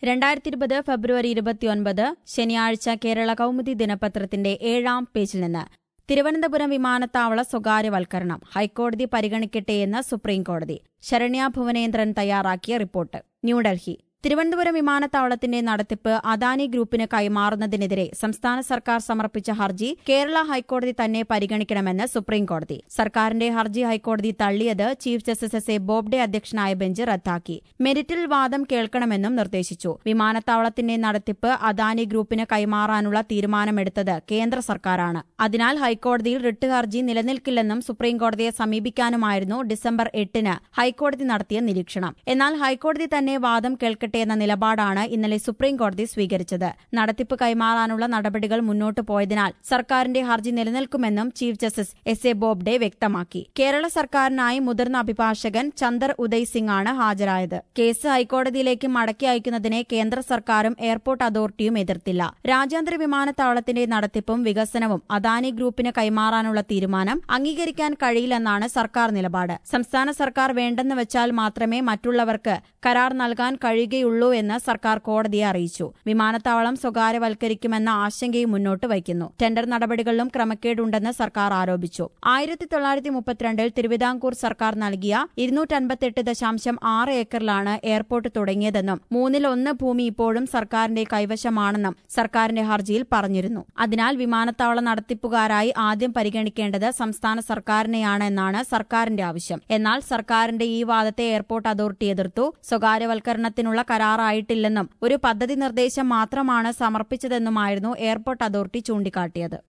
രണ്ടായിരത്തി ഇരുപത് ഫെബ്രുവരി ഇരുപത്തിയൊൻപത് ശനിയാഴ്ച കേരള കൗമുദി ദിനപത്രത്തിന്റെ ഏഴാം പേജിൽ നിന്ന് തിരുവനന്തപുരം വിമാനത്താവള സ്വകാര്യവൽക്കരണം ഹൈക്കോടതി പരിഗണിക്കട്ടെയെന്ന് സുപ്രീംകോടതി ശരണ്യ ഭുവനേന്ദ്രൻ തയ്യാറാക്കിയ റിപ്പോർട്ട് ന്യൂഡൽഹി തിരുവനന്തപുരം വിമാനത്താവളത്തിന്റെ നടത്തിപ്പ് അദാനി ഗ്രൂപ്പിന് കൈമാറുന്നതിനെതിരെ സംസ്ഥാന സർക്കാർ സമർപ്പിച്ച ഹർജി കേരള ഹൈക്കോടതി തന്നെ പരിഗണിക്കണമെന്ന് സുപ്രീംകോടതി സർക്കാരിന്റെ ഹർജി ഹൈക്കോടതി തള്ളിയത് chief justice S A Bobde അധ്യക്ഷനായ ബെഞ്ച് റദ്ദാക്കി മെരിറ്റിൽ വാദം കേൾക്കണമെന്നും നിർദ്ദേശിച്ചു വിമാനത്താവളത്തിന്റെ നടത്തിപ്പ് അദാനി ഗ്രൂപ്പിന് കൈമാറാനുള്ള തീരുമാനമെടുത്തത് കേന്ദ്ര സർക്കാരാണ് അതിനാൽ ഹൈക്കോടതിയിൽ റിട്ട് ഹർജി നിലനിൽക്കില്ലെന്നും സുപ്രീംകോടതിയെ സമീപിക്കാനുമായിരുന്നു ഡിസംബർ എട്ടിന് ഹൈക്കോടതി നടത്തിയ നിരീക്ഷണം എന്നാൽ ഹൈക്കോടതി തന്നെ വാദം കേൾക്കട്ടെ എന്ന നിലപാടാണ് ഇന്നലെ സുപ്രീംകോടതി സ്വീകരിച്ചത് നടത്തിപ്പ് കൈമാറാനുള്ള നടപടികൾ മുന്നോട്ടു പോയതിനാൽ സർക്കാരിന്റെ ഹർജി നിലനിൽക്കുമെന്നും chief justice S A Bobde വ്യക്തമാക്കി കേരള സർക്കാരിനായി മുതിർന്ന അഭിഭാഷകൻ ചന്ദർ ഉദയ് സിംഗ് ആണ് ഹാജരായത് കേസ് ഹൈക്കോടതിയിലേക്ക് മടക്കി അയക്കുന്നതിനെ കേന്ദ്ര സർക്കാരും എയർപോർട്ട് അതോറിറ്റിയും എതിർത്തില്ല രാജ്യാന്തര വിമാനത്താവളത്തിന്റെ നടത്തിപ്പും വികസനവും അദാനി ഗ്രൂപ്പിന് കൈമാറാനുള്ള തീരുമാനം അംഗീകരിക്കാൻ കഴിയില്ലെന്നാണ് സർക്കാർ നിലപാട് സംസ്ഥാന സർക്കാർ വേണ്ടെന്ന് വെച്ചാൽ മാത്രമേ മറ്റുള്ളവർക്ക് കരാർ നൽകാൻ കഴിയുകയുള്ളൂ എന്ന് സർക്കാർ കോടതിയെ അറിയിച്ചു വിമാനത്താവളം സ്വകാര്യവൽക്കരിക്കുമെന്ന ആശങ്കയും മുന്നോട്ട് വയ്ക്കുന്നു ടെൻഡർ നടപടികളിലും ക്രമക്കേടുണ്ടെന്ന് സർക്കാർ ആരോപിച്ചു ആയിരത്തി തൊള്ളായിരത്തി മുപ്പത്തിരണ്ടിൽ തിരുവിതാംകൂർ സർക്കാർ നൽകിയ ഇരുന്നൂറ്റൻപത്തെട്ട് ദശാംശം ആറ് ഏക്കറിലാണ് എയർപോർട്ട് തുടങ്ങിയതെന്നും മൂന്നിൽ ഒന്ന് ഭൂമി ഇപ്പോഴും സർക്കാരിന്റെ കൈവശമാണെന്നും സർക്കാരിന്റെ ഹർജിയിൽ പറഞ്ഞിരുന്നു അതിനാൽ വിമാനത്താവള നടത്തിപ്പുകാരായി ആദ്യം പരിഗണിക്കേണ്ടത് സംസ്ഥാന സർക്കാരിനെയാണ് എന്നാണ് സർക്കാരിന്റെ ആവശ്യം എന്നാൽ സർക്കാരിന്റെ ഈ വാദത്തെ എയർപോർട്ട് അതോറിറ്റി എതിർത്തു സ്വകാര്യവൽക്കരണത്തിനുള്ള കരാറായിട്ടില്ലെന്നും ഒരു പദ്ധതി നിർദ്ദേശം മാത്രമാണ് സമർപ്പിച്ചതെന്നുമായിരുന്നു എയർപോർട്ട് അതോറിറ്റി ചൂണ്ടിക്കാട്ടിയത്